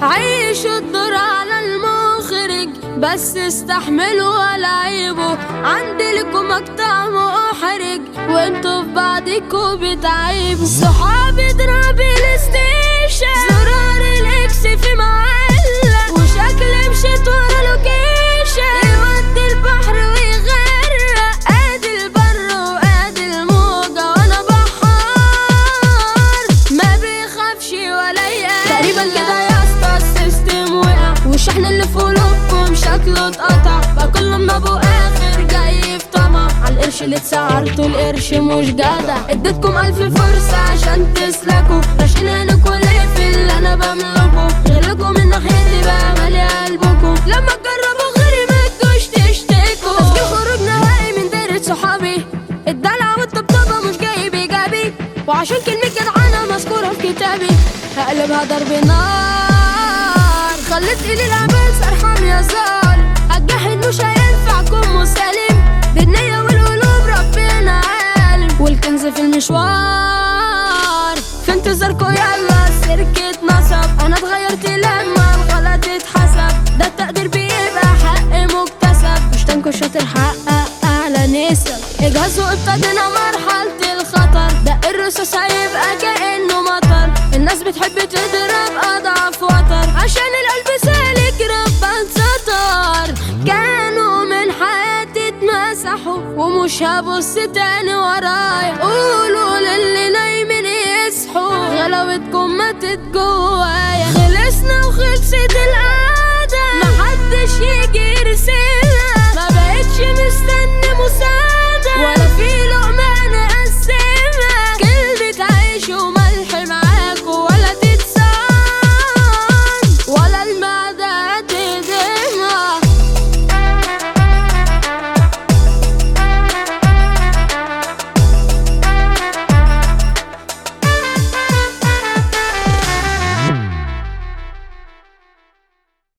عيشوا الدور على المخرج بس استحملوا ولا عيبوا عندي لكم مقطع محرج وانتوا في بعضكوا بتعيبوا صحابي اضرب الستيشن زرار الاكس في معلق وشكلي مشيت ورا لوكيشن يودي البحر ويغرق ادي البر وادي الموجة وانا بحار ما بيخافش ولا يقلق تقريبا كده يا اسطى السيستم وقع والشحن اللي في قلوبكم شكله اتقطع بقى كله من ابو اخر جاي في طمع على القرش اللي اتسعرتوا القرش مش جدع اديتكم الف فرصة عشان تسلكوا راشقين عينكوا ليه في اللي انا بملكه غيركوا من ناحيتي بقى مالي قلبكم لما تجربوا غيري ما تجوش تشتكوا تسجيل خروج نهائي من دايرة صحابي الدلع والطبطبة مش جايب ايجابي وعشان كلمة جدعانة مذكورة في كتابي هقلبها ضرب نار خليت ايدي العباس ارحم يا ظالم هتجحد مش هينفعكم مسالم بالنية والقلوب ربنا عالم والكنز في المشوار في انتظاركوا يلا السيركت نصب انا اتغيرت لما الغلط اتحسب ده التقدير بيبقى حق مكتسب مش تنكو شاطر حقق اعلى نسب اجهزوا ابتدينا مرحلة الخطر دق الرصاص هيبقى كأنه مطر الناس بتحب تضرب اضعف وتر عشان القلب سالك ربنا ستار كانوا من حياتي اتمسحوا ومش هبص تاني ورايا قولوا للي نايمين يصحوا غلاوتكم ماتت جوايا خلصنا وخلصت الآية